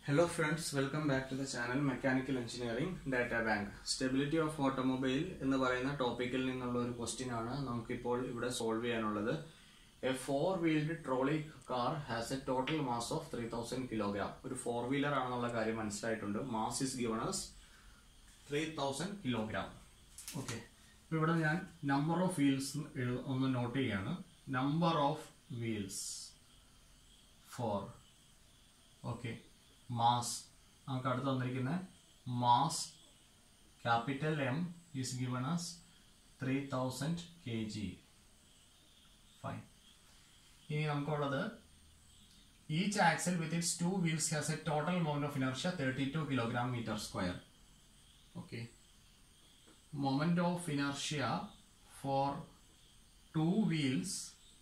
Hello friends, welcome back to the channel Mechanical Engineering Data Bank. Stability of Automobile എന്ന് പറയുന്ന ടോപ്പിക്കിൽ നിന്നുള്ള ഒരു ക്വസ്റ്റ്യൻ ആണ് നമുക്കിപ്പോൾ ഇവിടെ സോൾവ് ചെയ്യാനുള്ളത് a four wheeled trolley car has a total mass of three thousand kilogram ഒരു ഫോർ വീലർ ആണെന്നുള്ള കാര്യം മനസ്സിലായിട്ടുണ്ട് mass is given as three thousand kilogram okay ഇവിടെ ഞാൻ നമ്പർ ഓഫ് വീൽസ് ഒന്ന് നോട്ട് ചെയ്യാണ് number of wheels four okay mass നമുക്ക് അടുത്ത് തന്നിരിക്കുന്ന mass capital M is given as three thousand K G fine ഇനി നമുക്കുള്ളത് each axle with its two wheels has a total mount of inertia thirty two kilogram metre square okay moment of inertia for two wheels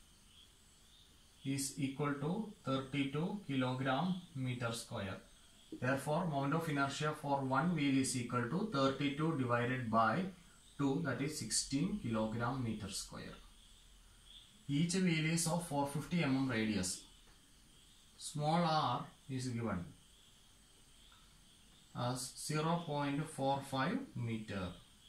is equal to 32 kilogram meter square. Therefore, moment of inertia for one wheel is equal to 32 divided by 2 that is 16 kilogram meter square. Each wheel is of 450 mm radius. Small r is given as 0.45 meter.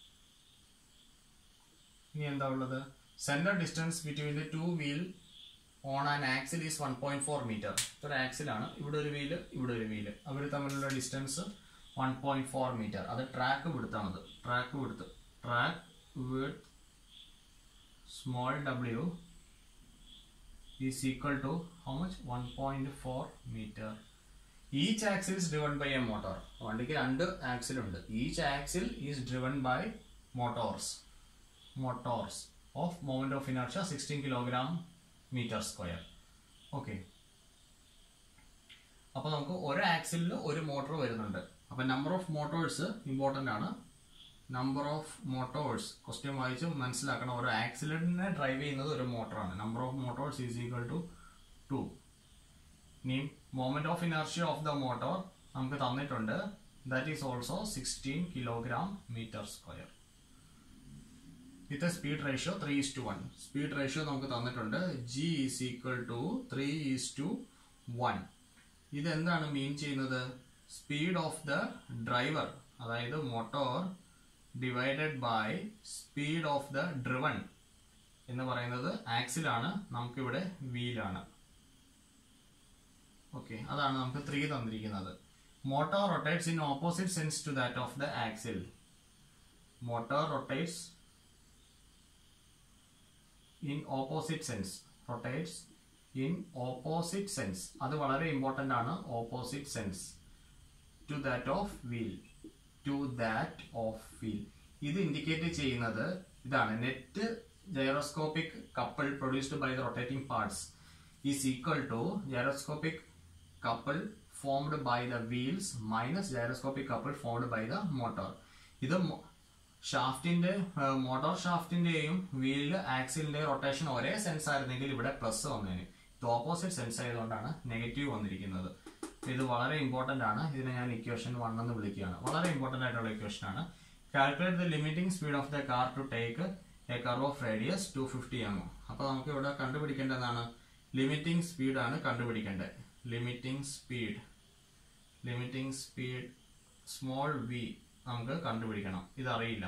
ഇനി എന്താ ഉള്ളത് centre distance between the two wheel on an axle is one point four metre ഒരു ആക്സിലാണ് ഇവിടെ ഒരു wheel ഇവിടെ ഒരു wheel അവർ തമ്മിലുള്ള distance one point four metre അത് ട്രാക്ക് വിടുത്താണത് ട്രാക്ക് വിടുത്ത് track with small W is equal to how much one point four metre each axle is driven by a motor വണ്ടിക്ക് രണ്ട് ആക്സിൽ ഉണ്ട് each axle is driven by motors motors of moment of inertia sixteen kilogram metre square okay അപ്പോൾ നമുക്ക് ഒരു ആക്സിലിൽ ഒരു motor വരുന്നുണ്ട് അപ്പോൾ നമ്പർ ഓഫ് മോട്ടോഴ്സ് ഇമ്പോർട്ടൻ്റ് ആണ് നമ്പർ ഓഫ് മോട്ടോഴ്സ് ക്വസ്റ്റ്യൻ വായിച്ച് മനസ്സിലാക്കണം ഒരു ആക്സിലിനെ ഡ്രൈവ് ചെയ്യുന്നത് ഒരു മോട്ടറാണ് number of motors is equal to two ഇനി moment of inertia of the motor നമുക്ക് തന്നിട്ടുണ്ട് that is also sixteen kilogram metre square with speed ratio three is to one speed ratio നമുക്ക് തന്നിട്ടുണ്ട് G is equal to three is to one ഇത് എന്താണ് mean ചെയ്യുന്നത് speed of the driver അതായത് motor divided by speed of the driven എന്ന് പറയുന്നത് ആക്സിലാണ് നമുക്കിവിടെ വീലാണ് okay അതാണ് നമുക്ക് ത്രീ തന്നിരിക്കുന്നത് motor rotates in opposite sense to that of the axle motor rotates in opposite sense rotates in opposite sense അത് വളരെ important ആണ് opposite sense to that of wheel to that of wheel ഇത് indicate ചെയ്യുന്നത് ഇതാണ് net gyroscopic couple produced by the rotating parts is equal to gyroscopic couple formed by the wheels minus gyroscopic couple formed by the motor ഇത് ഷാഫ്റ്റിന്റെ motor ഷാഫ്റ്റിന്റെയും വീലില് ആക്സിലിന്റെ rotation ഒരേ sense ആയിരുന്നെങ്കിൽ ഇവിടെ plus വന്നേനെ ഇത് ഓപ്പോസിറ്റ് സെൻസ് ആയതുകൊണ്ടാണ് നെഗറ്റീവ് വന്നിരിക്കുന്നത് ഇത് വളരെ ഇമ്പോർട്ടന്റ് ആണ് ഇതിനെ ഞാൻ ഇക്വേഷൻ വൺ എന്ന് വിളിക്കുകയാണ് വളരെ ഇമ്പോർട്ടന്റ് ആയിട്ടുള്ള ഇക്വേഷൻ ആണ് calculate the limiting speed of the car to take a curve of radius two fifty M അപ്പൊ നമുക്ക് ഇവിടെ കണ്ടുപിടിക്കേണ്ടതാണ് ലിമിറ്റിംഗ് സ്പീഡ് ആണ് കണ്ടുപിടിക്കേണ്ടത് limiting speed limiting speed small V നമുക്ക് കണ്ടുപിടിക്കണം ഇതറിയില്ല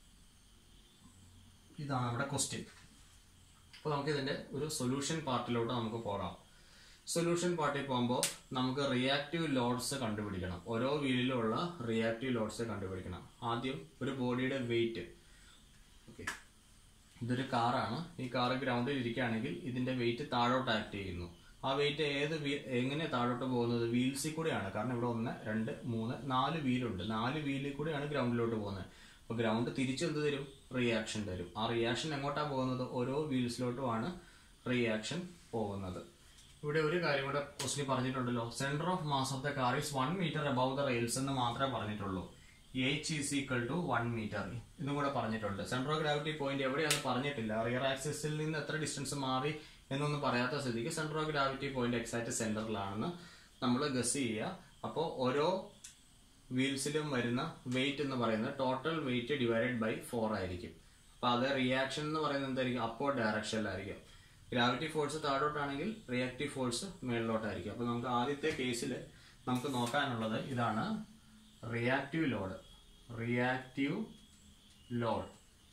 ഇതാണ് നമ്മുടെ ക്വസ്റ്റ്യൻ അപ്പോൾ നമുക്ക് ഇതിന്റെ ഒരു സൊല്യൂഷൻ പാർട്ടിലോട്ട് നമുക്ക് പോകാം സൊല്യൂഷൻ പാർട്ടിൽ പോകുമ്പോൾ നമുക്ക് റിയാക്റ്റീവ് ലോഡ്സ് കണ്ടുപിടിക്കണം ഓരോ വീലിലുള്ള റിയാക്റ്റീവ് ലോഡ്സ് കണ്ടുപിടിക്കണം ആദ്യം ഒരു ബോഡിയുടെ വെയിറ്റ് ഓക്കെ ഇതൊരു കാറാണ് ഈ കാറ് ഗ്രൗണ്ടിൽ ഇരിക്കുകയാണെങ്കിൽ ഇതിന്റെ വെയിറ്റ് താഴോട്ട് ആക്ട് ചെയ്യുന്നു ആ വെയിറ്റ് ഏത് എങ്ങനെ താഴോട്ട് പോകുന്നത് വീൽസിൽ കൂടെയാണ് കാരണം ഇവിടെ ഒന്ന് രണ്ട് മൂന്ന് നാല് വീലുണ്ട് നാല് വീലിൽ കൂടെയാണ് ഗ്രൗണ്ടിലോട്ട് പോകുന്നത് അപ്പോൾ ഗ്രൗണ്ട് തിരിച്ചു എന്ത് തരും റിയാക്ഷൻ തരും ആ റിയാക്ഷൻ എങ്ങോട്ടാണ് പോകുന്നത് ഓരോ വീൽസിലോട്ടുമാണ് റിയാക്ഷൻ പോകുന്നത് ഇവിടെ ഒരു കാര്യം കൂടെ ക്വസ്റ്റിന് പറഞ്ഞിട്ടുണ്ടല്ലോ centre of mass of the car is one metre above the rails എന്ന് മാത്രമേ പറഞ്ഞിട്ടുള്ളൂ H is equal to one metre ഇതും കൂടെ പറഞ്ഞിട്ടുണ്ട് സെന്റർ ഓഫ് ഗ്രാവിറ്റി പോയിന്റ് എവിടെയാണെന്ന് പറഞ്ഞിട്ടില്ല റിയർ ആക്സിസിൽ നിന്ന് എത്ര ഡിസ്റ്റൻസ് മാറി എന്നൊന്നും പറയാത്ത സ്ഥിതിക്ക് centre of gravity point exact സെന്ററിലാണെന്ന് നമ്മൾ ഗസ് ചെയ്യുക അപ്പോൾ ഓരോ വീൽസിലും വരുന്ന വെയിറ്റ് എന്ന് പറയുന്നത് total weight divided by four ആയിരിക്കും അപ്പൊ അത് റിയാക്ഷൻ എന്ന് പറയുന്നത് എന്തായിരിക്കും അപ്പോ ഡയറക്ഷനിലായിരിക്കും ഗ്രാവിറ്റി ഫോഴ്സ് താഴോട്ടാണെങ്കിൽ റിയാക്റ്റീവ് ഫോഴ്സ് മേളിലോട്ടായിരിക്കും അപ്പോൾ നമുക്ക് ആദ്യത്തെ കേസിൽ നമുക്ക് നോക്കാനുള്ളത് ഇതാണ് reactive load reactive load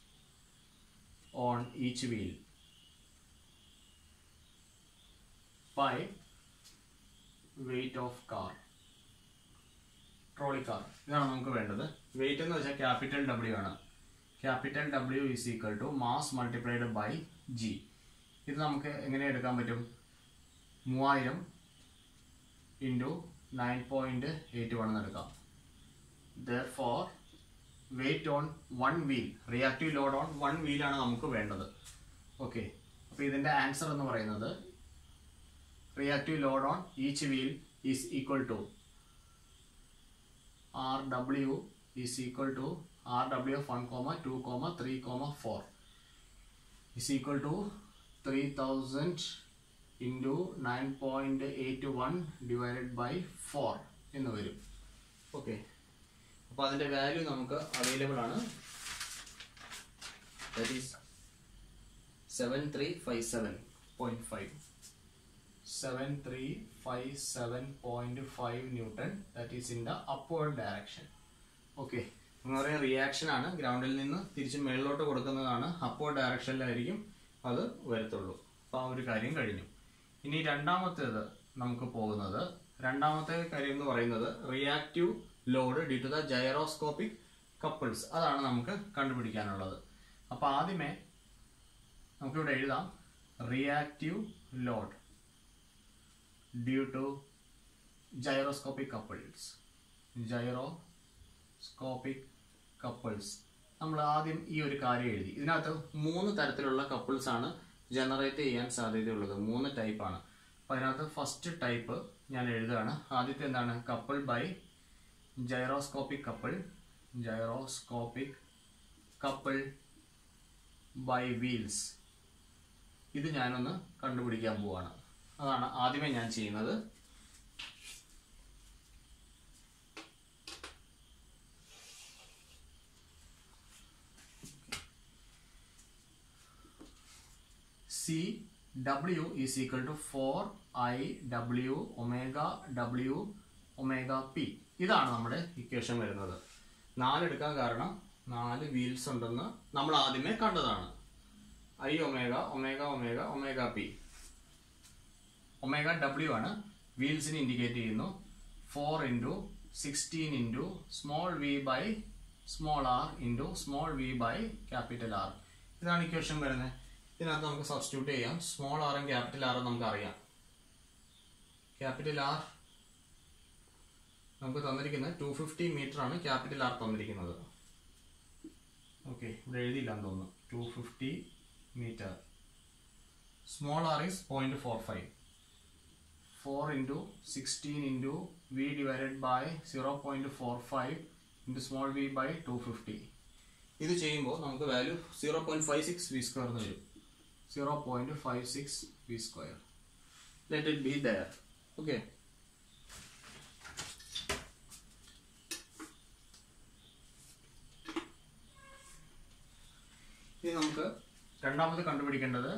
on each wheel by weight of car trolley car ഇതാണ് നമുക്ക് വേണ്ടത് വെയിറ്റ് എന്ന് വെച്ചാൽ ക്യാപിറ്റൽ ഡബ്ല്യു ആണ് capital W is equal to mass multiplied by G ഇത് നമുക്ക് എങ്ങനെ എടുക്കാൻ പറ്റും മൂവായിരം into nine point eight one എന്ന് എടുക്കാം four weight on one wheel reactive load on one വീലാണ് നമുക്ക് വേണ്ടത് ഓക്കെ അപ്പോൾ ഇതിൻ്റെ ആൻസർ എന്ന് പറയുന്നത് reactive load on each wheel is equal to R W is equal to R W F one comma two comma three comma four is equal to three thousand into nine point eight one divided by four എന്ന് വരും okay അപ്പോൾ അതിൻ്റെ value നമുക്ക് available ആണ് that is seven three five seven point five seven three five seven point five newton that is in the upward direction okay എന്ന് പറയുന്ന reaction ആണ് ഗ്രൗണ്ടിൽ നിന്ന് തിരിച്ച് മേളിലോട്ട് കൊടുക്കുന്നതാണ് അപ്വേർഡ് ഡയറക്ഷനിലായിരിക്കും അത് വരത്തുള്ളൂ അപ്പോൾ ആ ഒരു കാര്യം കഴിഞ്ഞു ഇനി രണ്ടാമത്തേത് നമുക്ക് പോകുന്നത് രണ്ടാമത്തെ കാര്യം എന്ന് പറയുന്നത് reactive load due to the gyroscopic couples അതാണ് നമുക്ക് കണ്ടുപിടിക്കാനുള്ളത് അപ്പോൾ ആദ്യമേ നമുക്കിവിടെ എഴുതാം reactive load due to gyroscopic couples gyroscopic couples നമ്മൾ ആദ്യം ഈ ഒരു കാര്യം എഴുതി ഇതിനകത്ത് മൂന്ന് തരത്തിലുള്ള കപ്പിൾസ് ആണ് ജനറേറ്റ് ചെയ്യാൻ സാധ്യതയുള്ളത് മൂന്ന് type ആണ് അപ്പോൾ അതിനകത്ത് ഫസ്റ്റ് ടൈപ്പ് ഞാൻ എഴുതുകയാണ് ആദ്യത്തെ എന്താണ് couple by gyroscopic couple gyroscopic couple by wheels ഇത് ഞാനൊന്ന് കണ്ടുപിടിക്കാൻ പോവാണ് അതാണ് ആദ്യമേ ഞാൻ ചെയ്യുന്നത് C W is equal to four I W omega W omega P ഇതാണ് നമ്മുടെ ഇക്വേഷൻ വരുന്നത് നാലെടുക്കാൻ കാരണം നാല് വീൽസ് ഉണ്ടെന്ന് നമ്മൾ ആദ്യമേ കണ്ടതാണ് I omega omega omega omega P omega W ആണ് വീൽസിന് ഇൻഡിക്കേറ്റ് ചെയ്യുന്നു four into sixteen into small V by small R into small V by capital R ഇതാണ് ഇക്വേഷൻ വരുന്നത് ഇതിനകത്ത് നമുക്ക് സബ്സ്റ്റിറ്റ്യൂട്ട് ചെയ്യാം സ്മോൾ ആറും ക്യാപിറ്റൽ ആറും നമുക്ക് അറിയാം ക്യാപിറ്റൽ ആർ നമുക്ക് തന്നിരിക്കുന്നത് ടു ഫിഫ്റ്റി മീറ്റർ ആണ് ക്യാപിറ്റൽ ആർ തന്നിരിക്കുന്നത് ഓക്കെ ഇവിടെ എഴുതിയില്ലാന്ന് തോന്നുന്നു two fifty metre small R is point four five four into sixteen into V divided by zero point four five into small V by two fifty ഇത് ചെയ്യുമ്പോൾ നമുക്ക് value zero point five six V square എന്ന് വരും zero point five six V square let it be there okay ഇനി നമുക്ക് രണ്ടാമത് കണ്ടുപിടിക്കേണ്ടത്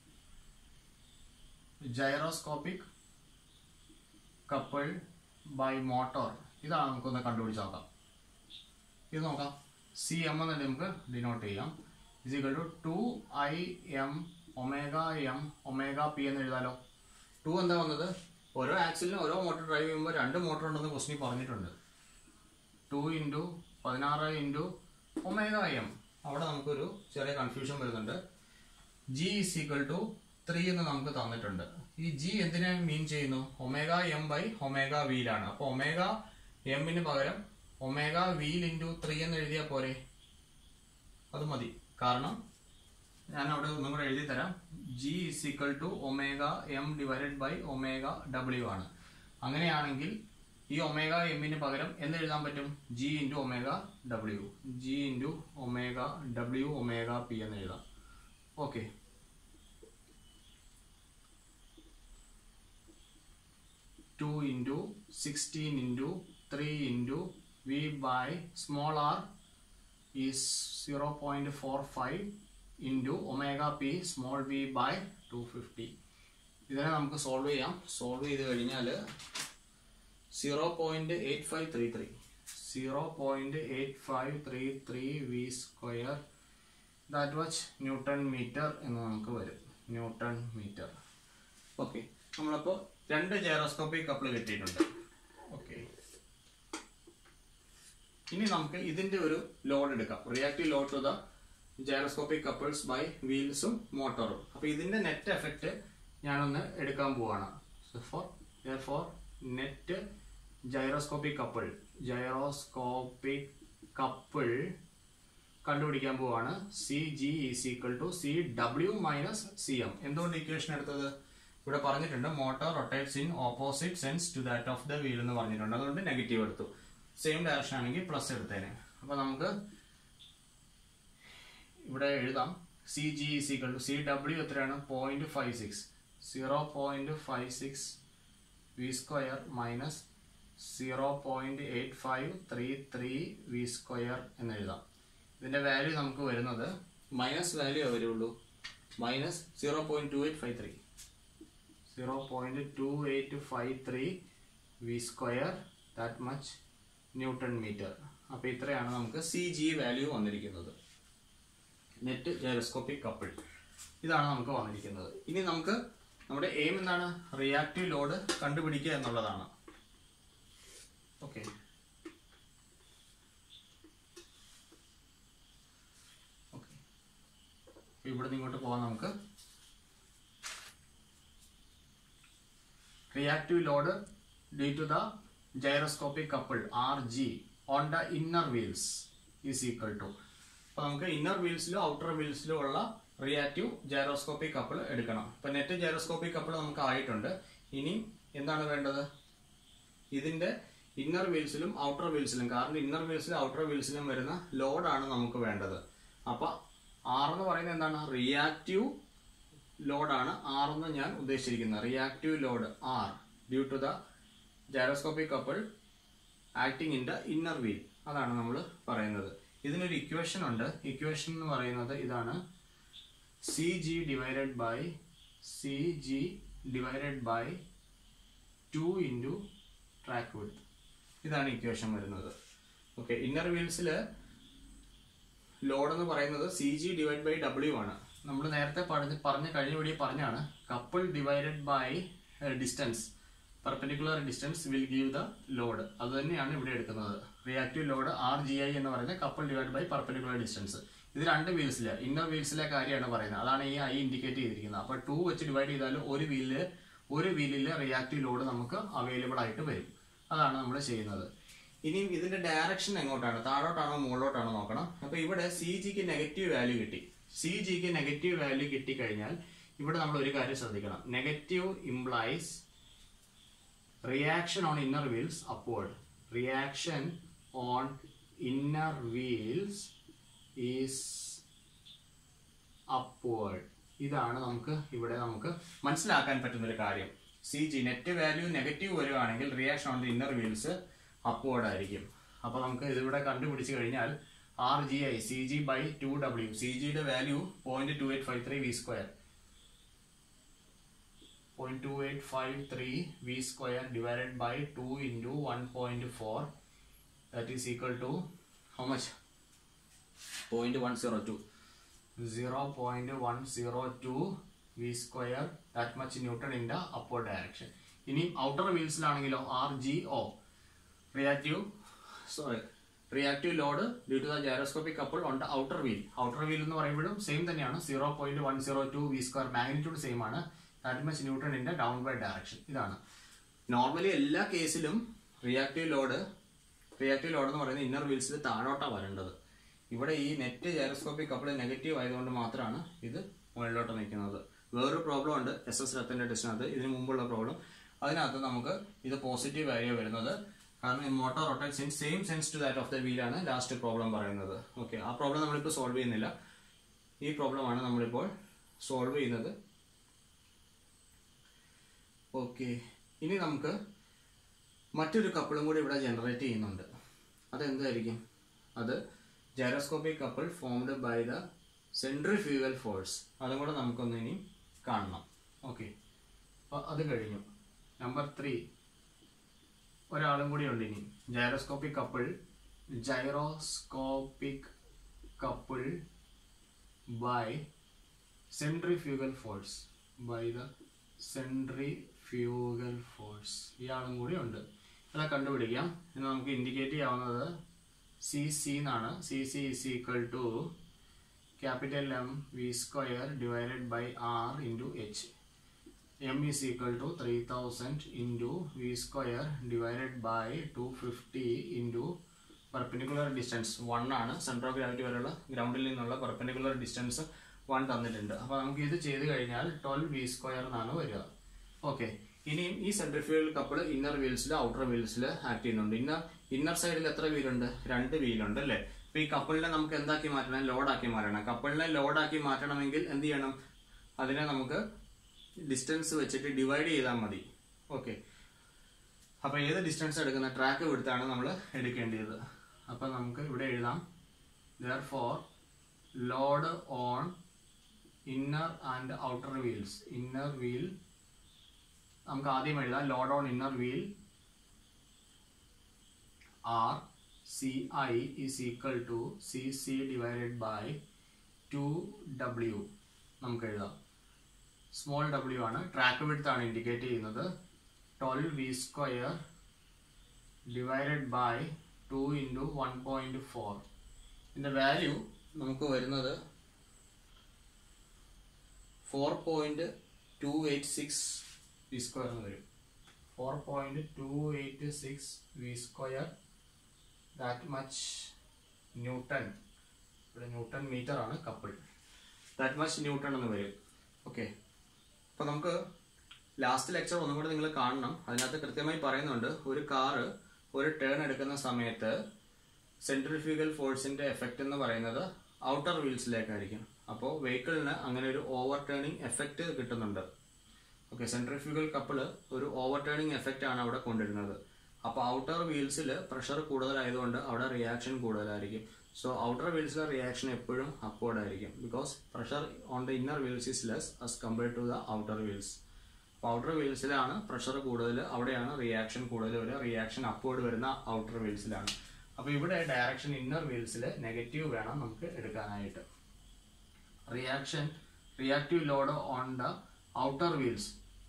gyroscopic couple by motor ഇതാണ് നമുക്കൊന്ന് കണ്ടുപിടിച്ച് നോക്കാം ഇത് നോക്കാം സി എം എന്ന് നമുക്ക് ഡിനോട്ട് ചെയ്യാം is equal to two I M omega M omega P എന്ന് എഴുതാലോ ടു എന്താ വന്നത് ഓരോ ആക്സിലും ഓരോ മോട്ടോർ ഡ്രൈവ് ചെയ്യുമ്പോൾ രണ്ട് മോട്ടോർ ഉണ്ടെന്ന് ക്വസ്റ്റിനി പറഞ്ഞിട്ടുണ്ട് ടു ഇൻറ്റു പതിനാറ് ഇൻറ്റു ഒമേഗ എം അവിടെ നമുക്കൊരു ചെറിയ കൺഫ്യൂഷൻ വരുന്നുണ്ട് G is equal to three എന്ന് നമുക്ക് തന്നിട്ടുണ്ട് ഈ ജി എന്തിനെ മീൻ ചെയ്യുന്നു ഒമേഗ എം ബൈ ഒമേഗ വീലാണ് അപ്പോൾ ഒമേഗ എമ്മിന് പകരം ഒമേഗ വീൽ ഇൻറ്റു ത്രീ എന്ന് എഴുതിയാൽ പോരെ അത് മതി കാരണം ഞാൻ അവിടെ ഒന്നും കൂടെ എഴുതി തരാം G is equal to omega M divided by omega W ആണ് അങ്ങനെയാണെങ്കിൽ ഈ ഒമേഗ എമ്മിന് പകരം എന്ത് എഴുതാൻ പറ്റും G into omega W G into omega W omega P എന്ന് എഴുതാം okay two into sixteen into three into V by small R is zero point four five into omega P small V by two fifty ഇതിനെ നമുക്ക് solve ചെയ്യാം solve ചെയ്ത് കഴിഞ്ഞാൽ zero point eight five three three zero point eight five three three V square that watch newton metre എന്ന് നമുക്ക് വരും newton metre okay നമ്മളപ്പോൾ രണ്ട് ജൈറോസ്കോപ്പിക് കപ്പിൾ കിട്ടിയിട്ടുണ്ട് ഓക്കെ ഇനി നമുക്ക് ഇതിന്റെ ഒരു ലോഡ് എടുക്കാം reactive load to the gyroscopic couples by വീൽസും മോട്ടോറും അപ്പൊ ഇതിന്റെ നെറ്റ് എഫക്റ്റ് ഞാനൊന്ന് എടുക്കാൻ പോവാണ് for for net gyroscopic couple gyroscopic couple കണ്ടുപിടിക്കാൻ പോവാണ് C G is equal to C W minus C M എന്തുകൊണ്ട് ഇക്വേഷൻ എടുത്തത് ഇവിടെ പറഞ്ഞിട്ടുണ്ട് motor rotates in opposite sense to that of the wheel എന്ന് പറഞ്ഞിട്ടുണ്ട് അതുകൊണ്ട് നെഗറ്റീവ് എടുത്തു സെയിം ഡയറക്ഷൻ ആണെങ്കിൽ പ്ലസ് എടുത്തേനെ അപ്പൊ നമുക്ക് ഇവിടെ എഴുതാം C G is equal to C W എത്രയാണ് point five six zero point five six V square minus zero point eight five three three V square എന്ന് എഴുതാം ഇതിന്റെ വാല്യൂ നമുക്ക് വരുന്നത് മൈനസ് വാല്യൂ വരുള്ളൂ minus zero point two eight five three zero point two eight five three V square that much newton metre അപ്പോൾ ഇത്രയാണ് നമുക്ക് C G value വന്നിരിക്കുന്നത് നെറ്റ് ജൈറോസ്കോപ്പിക് കപ്പിൾ ഇതാണ് നമുക്ക് വന്നിരിക്കുന്നത് ഇനി നമുക്ക് നമ്മുടെ എയിം എന്താണ് റിയാക്റ്റീവ് ലോഡ് കണ്ടുപിടിക്കുക എന്നുള്ളതാണ് ഓക്കെ ഓക്കെ ഇവിടെ നിന്ന് ഇങ്ങോട്ട് പോകാം നമുക്ക് reactive load due to the gyroscopic couple RG on the inner wheels is equal to അപ്പൊ നമുക്ക് ഇന്നർ വീൽസിലും ഔട്ടർ വീൽസിലും ഉള്ള റിയാക്റ്റീവ് ജൈറോസ്കോപ്പിക് കപ്പിൾ എടുക്കണം ഇപ്പൊ നെറ്റ് ജൈറോസ്കോപ്പിക് കപ്പിൾ നമുക്ക് ആയിട്ടുണ്ട് ഇനി എന്താണ് വേണ്ടത് ഇതിന്റെ ഇന്നർ വീൽസിലും ഔട്ടർ വീൽസിലും കാരണം ഇന്നർ വീൽസിലും ഔട്ടർ വീൽസിലും വരുന്ന ലോഡാണ് നമുക്ക് വേണ്ടത് അപ്പൊ ആർ എന്ന് പറയുന്നത് എന്താണ് റിയാക്റ്റീവ് ലോഡാണ് ആർ എന്ന് ഞാൻ ഉദ്ദേശിച്ചിരിക്കുന്നത് reactive load R due to the gyroscopic couple acting in the inner wheel അതാണ് നമ്മൾ പറയുന്നത് ഇതിനൊരു ഇക്വേഷൻ ഉണ്ട് ഇക്വേഷൻ എന്ന് പറയുന്നത് ഇതാണ് C G divided by C G divided by two into track width ഇതാണ് ഇക്വേഷൻ വരുന്നത് ഓക്കെ ഇന്നർ വീൽസിൽ ലോഡ് എന്ന് പറയുന്നത് C G divide by W ആണ് നമ്മൾ നേരത്തെ പറഞ്ഞ പറഞ്ഞ കഴിഞ്ഞ വീഡിയോ പറഞ്ഞാണ് couple divided by distance perpendicular distance will give the load അത് തന്നെയാണ് ഇവിടെ എടുക്കുന്നത് reactive load R G I എന്ന് പറയുന്നത് couple divide by perpendicular distance ഇത് രണ്ട് വീൽസിലെ ഇന്നർ വീൽസിലെ കാര്യമാണ് പറയുന്നത് അതാണ് ഈ ഐ ഇൻഡിക്കേറ്റ് ചെയ്തിരിക്കുന്നത് അപ്പോൾ ടു വെച്ച് ഡിവൈഡ് ചെയ്താൽ ഒരു വീലില് ഒരു വീലിലെ റിയാക്റ്റീവ് ലോഡ് നമുക്ക് അവൈലബിൾ ആയിട്ട് വരും അതാണ് നമ്മൾ ചെയ്യുന്നത് ഇനിയും ഇതിന്റെ ഡയറക്ഷൻ എങ്ങോട്ടാണ് താഴോട്ടാണോ മുകളിലോട്ടാണോ നോക്കണം അപ്പൊ ഇവിടെ സി ജിക്ക് നെഗറ്റീവ് വാല്യൂ കിട്ടി സി ജിക്ക് നെഗറ്റീവ് വാല്യൂ കിട്ടിക്കഴിഞ്ഞാൽ ഇവിടെ നമ്മൾ ഒരു കാര്യം ശ്രദ്ധിക്കണം negative implies reaction on inner wheels upward reaction on inner wheels is upward ഇതാണ് നമുക്ക് ഇവിടെ നമുക്ക് മനസ്സിലാക്കാൻ പറ്റുന്ന ഒരു കാര്യം C G net value negative വരികയാണെങ്കിൽ reaction on the inner wheels upward ആയിരിക്കും അപ്പൊ നമുക്ക് ഇതിവിടെ കണ്ടുപിടിച്ച് കഴിഞ്ഞാൽ R G I C G by two W C ജിയുടെ value point two eight five three V square point two eight five three V square divided by two into one point four that is equal to how much point one zero two zero point one zero two V square that much newton in the upward direction ഇനി outer വീൽസിലാണെങ്കിലോ R G O reactive sorry reactive load due to the gyroscopic couple on the outer wheel outer wheel എന്ന് പറയുമ്പോഴും same തന്നെയാണ് zero point one zero two V square magnitude same ആണ് that much newton in the down by direction ഇതാണ് normally എല്ലാ കേസിലും reactive load reactive load എന്ന് പറയുന്നത് inner വീൽസിൽ താഴോട്ടാണ് വരേണ്ടത് ഇവിടെ ഈ നെറ്റ് ജൈറോസ്കോപ്പിക് കപ്പിൾ നെഗറ്റീവ് ആയതുകൊണ്ട് മാത്രമാണ് ഇത് മുകളിലോട്ട് നിൽക്കുന്നത് വേറൊരു പ്രോബ്ലം ഉണ്ട് എസ് എസ് രത്തിന്റെ ടെസ്റ്റിനകത്ത് ഇതിന് മുമ്പുള്ള പ്രോബ്ലം അതിനകത്ത് നമുക്ക് ഇത് പോസിറ്റീവ് ആയിരിക്കും വരുന്നത് കാരണം motor rotates in same sense to that of the വീലാണ് ലാസ്റ്റ് പ്രോബ്ലം പറയുന്നത് ഓക്കെ ആ പ്രോബ്ലം നമ്മളിപ്പോൾ സോൾവ് ചെയ്യുന്നില്ല ഈ പ്രോബ്ലമാണ് നമ്മളിപ്പോൾ സോൾവ് ചെയ്യുന്നത് ഓക്കെ ഇനി നമുക്ക് മറ്റൊരു കപ്പിളും കൂടി ഇവിടെ ജനറേറ്റ് ചെയ്യുന്നുണ്ട് അതെന്തായിരിക്കും അത് gyroscopic couple formed by the centrifugal force അതും കൂടെ നമുക്കൊന്ന് ഇനി കാണണം ഓക്കെ അപ്പോൾ അത് കഴിഞ്ഞു നമ്പർ ത്രീ ഒരാളും കൂടി ഉണ്ട് ഇനി gyroscopic couple gyroscopic couple by centrifugal force by the centrifugal force ഇയാളും കൂടി ഉണ്ട് ഇതെല്ലാം കണ്ടുപിടിക്കാം ഇനി നമുക്ക് ഇൻഡിക്കേറ്റ് ചെയ്യാവുന്നത് സി സി എന്നാണ് C C is equal to capital M V square divided by R into H M is equal to three thousand into V square divided by two fifty into perpendicular distance one ആണ് central of gravity വരെയുള്ള ഗ്രൗണ്ടിൽ നിന്നുള്ള perpendicular distance one തന്നിട്ടുണ്ട് അപ്പോൾ നമുക്ക് ഇത് ചെയ്ത് കഴിഞ്ഞാൽ ട്വൽവ് വി സ്ക്വയർ എന്നാണ് വരിക ഓക്കെ ഇനിയും ഈ സെൻട്രിഫ്യൂഗൽ കപ്പിൾ ഇന്നർ വീൽസിൽ ഔട്ടർ വീൽസിൽ ആക്ട് ചെയ്യുന്നുണ്ട് ഇന്നർ ഇന്നർ സൈഡിൽ എത്ര വീലുണ്ട് രണ്ട് വീലുണ്ട് അല്ലേ അപ്പൊ ഈ കപ്പിളിനെ നമുക്ക് എന്താക്കി മാറ്റണം ലോഡാക്കി മാറ്റണം കപ്പിളിനെ ലോഡാക്കി മാറ്റണമെങ്കിൽ എന്ത് ചെയ്യണം അതിനെ നമുക്ക് ഡിസ്റ്റൻസ് വെച്ചിട്ട് ഡിവൈഡ് ചെയ്താൽ മതി ഓക്കെ അപ്പൊ ഏത് ഡിസ്റ്റൻസ് എടുക്കുന്ന ട്രാക്ക് വിടുത്താണ് നമ്മൾ എടുക്കേണ്ടത് അപ്പൊ നമുക്ക് ഇവിടെ എഴുതാം therefore load on inner and outer wheels inner wheel നമുക്ക് ആദ്യം എഴുതാം load on inner wheel R C I is equal to C C divided by two W നമുക്ക് എഴുതാം സ്മോൾ ഡബ്ല്യു ആണ് ട്രാക്ക് വിഡ്ത്ത് ആണ് ഇൻഡിക്കേറ്റ് ചെയ്യുന്നത് twelve V square divided by two into one point four ഇതിൻ്റെ value നമുക്ക് വരുന്നത് four point two eight six V square എന്ന് വരും four point two eight six V square that much newton ഇവിടെ newton metre ആണ് couple that much newton എന്ന് വരും okay അപ്പോൾ നമുക്ക് ലാസ്റ്റ് ലെക്ചർ ഒന്നും കൂടെ നിങ്ങൾ കാണണം അതിനകത്ത് കൃത്യമായി പറയുന്നുണ്ട് ഒരു കാറ് ഒരു ടേൺ എടുക്കുന്ന സമയത്ത് സെൻട്രിഫ്യൂഗൽ ഫോഴ്സിന്റെ എഫക്റ്റ് എന്ന് പറയുന്നത് ഔട്ടർ വീൽസിലേക്കായിരിക്കും അപ്പോൾ വെഹിക്കിളിന് അങ്ങനെ ഒരു ഓവർ ടേണിംഗ് എഫക്റ്റ് കിട്ടുന്നുണ്ട് ഓക്കെ സെൻട്രിഫ്യൂഗൽ കപ്പിള് ഒരു ഓവർ ടേണിംഗ് എഫക്റ്റ് ആണ് അവിടെ കൊണ്ടുവരുന്നത് അപ്പോൾ ഔട്ടർ വീൽസിൽ പ്രഷർ കൂടുതലായതുകൊണ്ട് അവിടെ റിയാക്ഷൻ കൂടുതലായിരിക്കും സോ ഔട്ടർ വീൽസിലെ റിയാക്ഷൻ എപ്പോഴും അപ്വേർഡ് ആയിരിക്കും because pressure on the inner wheels is less as compared to the outer wheels അപ്പോൾ ഔട്ടർ വീൽസിലാണ് പ്രഷർ കൂടുതൽ അവിടെയാണ് റിയാക്ഷൻ കൂടുതൽ വരിക റിയാക്ഷൻ അപ്വേർഡ് വരുന്ന ഔട്ടർ വീൽസിലാണ് അപ്പോൾ ഇവിടെ ഡയറക്ഷൻ ഇന്നർ വീൽസിൽ നെഗറ്റീവ് വേണം നമുക്ക് എടുക്കാനായിട്ട് reaction reactive load on the outer wheels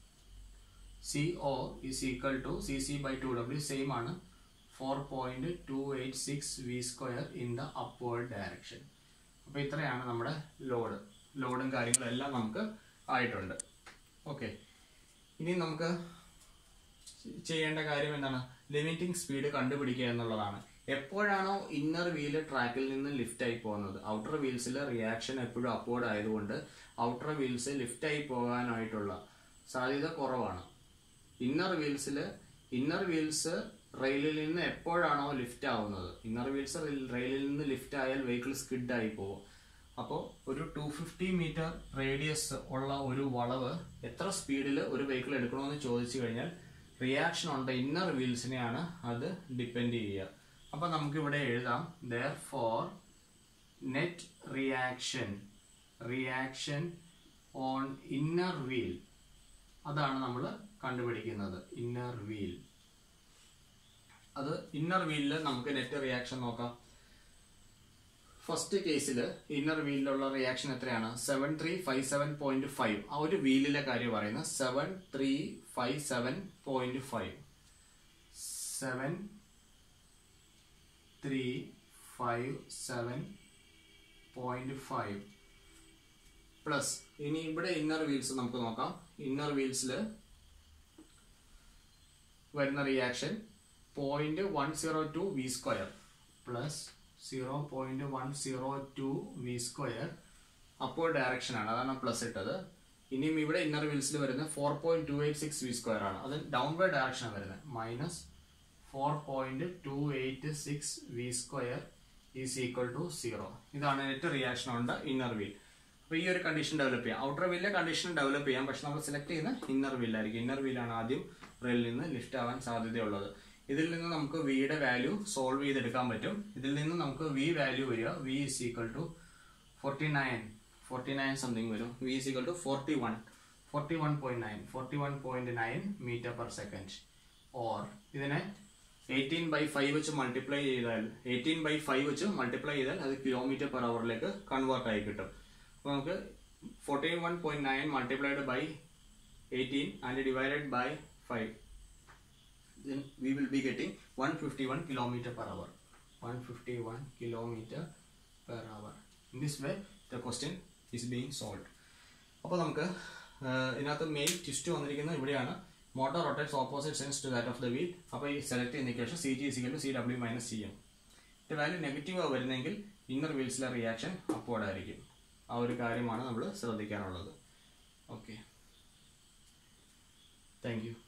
C O is equal to C C by two W same ആണ് four point two eight six V square in the upward direction അപ്പോൾ ഇത്രയാണ് നമ്മുടെ load ലോഡും കാര്യങ്ങളും എല്ലാം നമുക്ക് ആയിട്ടുണ്ട് ഓക്കെ ഇനി നമുക്ക് ചെയ്യേണ്ട കാര്യം എന്താണ് ലിമിറ്റിംഗ് സ്പീഡ് കണ്ടുപിടിക്കുക എന്നുള്ളതാണ് എപ്പോഴാണോ ഇന്നർ വീല് ട്രാക്കിൽ നിന്ന് ലിഫ്റ്റ് ആയി പോകുന്നത് ഔട്ടർ വീൽസിൽ റിയാക്ഷൻ എപ്പോഴും അപ്വേർഡ് ആയതുകൊണ്ട് ഔട്ടർ വീൽസ് ലിഫ്റ്റ് ആയി പോകാനായിട്ടുള്ള സാധ്യത കുറവാണ് ഇന്നർ വീൽസിൽ ഇന്നർ വീൽസ് റെയിലിൽ നിന്ന് എപ്പോഴാണോ ലിഫ്റ്റ് ആവുന്നത് ഇന്നർ വീൽസ് റെയിലിൽ നിന്ന് ലിഫ്റ്റ് ആയാൽ വെഹിക്കിൾ സ്കിഡ് ആയി പോകും അപ്പോൾ ഒരു ടു ഫിഫ്റ്റി മീറ്റർ റേഡിയസ് ഉള്ള ഒരു വളവ് എത്ര സ്പീഡിൽ ഒരു വെഹിക്കിൾ എടുക്കണമെന്ന് ചോദിച്ചു കഴിഞ്ഞാൽ റിയാക്ഷൻ ഉണ്ട് ഇന്നർ വീൽസിനെയാണ് അത് ഡിപ്പെൻഡ് ചെയ്യുക അപ്പോൾ നമുക്കിവിടെ എഴുതാം therefore net reaction reaction on inner wheel അതാണ് നമ്മൾ കണ്ടുപിടിക്കുന്നത് ഇന്നർ വീൽ അത് ഇന്നർ വീലിൽ നമുക്ക് നെറ്റ് റിയാക്ഷൻ നോക്കാം ഫസ്റ്റ് കേസിൽ ഇന്നർ വീലിലുള്ള റിയാക്ഷൻ എത്രയാണ് seven three five seven point five ആ ഒരു വീലിലെ കാര്യം പറയുന്നത് seven three five seven point five seven three five seven point five plus ഇനി ഇവിടെ ഇന്നർ വീൽസ് നമുക്ക് നോക്കാം ഇന്നർ വീൽസിൽ വരുന്ന reaction point one zero two V square plus zero point one zero two V square അപ്പോൾ direction ആണ് അതാണ് plus ഇട്ടത് ഇനിയും ഇവിടെ ഇന്നർ വീൽസിൽ വരുന്നത് four point two eight six V square ആണ് അത് ഡൗൺവേർഡ് ഡയറക്ഷൻ ആണ് വരുന്നത് minus four point two eight six V square is equal to zero ഇതാണ് നെറ്റ് റിയാക്ഷൻ ഉണ്ട് ഇന്നർ വീൽ അപ്പോൾ ഈ ഒരു കണ്ടീഷൻ ഡെവലപ്പ് ചെയ്യാം ഔട്ടർ വീലിലെ കണ്ടീഷൻ ഡെവലപ്പ് ചെയ്യാം പക്ഷെ നമ്മൾ സെലക്ട് ചെയ്യുന്ന ഇന്നർ വീലായിരിക്കും ഇന്നർ വീലാണ് ആദ്യം റെയിലിൽ നിന്ന് ലിഫ്റ്റ് ആവാൻ സാധ്യതയുള്ളത് ഇതിൽ നിന്ന് നമുക്ക് വിയുടെ വാല്യൂ സോൾവ് ചെയ്തെടുക്കാൻ പറ്റും ഇതിൽ നിന്ന് നമുക്ക് വി വാല്യൂ വരിക V is equal to forty nine forty nine something വരും V is equal to forty one forty one point nine forty one point nine metre per second or ഇതിനെ eighteen by five വെച്ച് multiply ചെയ്താൽ eighteen by five വെച്ച് multiply ചെയ്താൽ അത് kilometre per അവറിലേക്ക് convert ആയി കിട്ടും അപ്പോൾ നമുക്ക് fourteen one point nine multiplied by eighteen and divided by five then we will be getting 151 kilometer per hour 151 kilometer per hour in this way the question is being solved അപ്പോൾ നമുക്ക് ആഹ്, ഇതിനകത്ത് main twist വന്നിരിക്കുന്നത് ഇവിടെയാണ് motor rotates opposite sense to that of the wheel അപ്പോൾ ഈ select ചെയ്യുന്ന equation C G സിക്കൽ C W minus C M ഇതിന്റെ വാല്യൂ നെഗറ്റീവ് വരുന്നെങ്കിൽ ഇന്നർ വീൽസിലെ റിയാക്ഷൻ അപ്വേർഡ് ആയിരിക്കും ആ ഒരു കാര്യമാണ് നമ്മൾ ശ്രദ്ധിക്കാനുള്ളത് ഓക്കെ താങ്ക് യു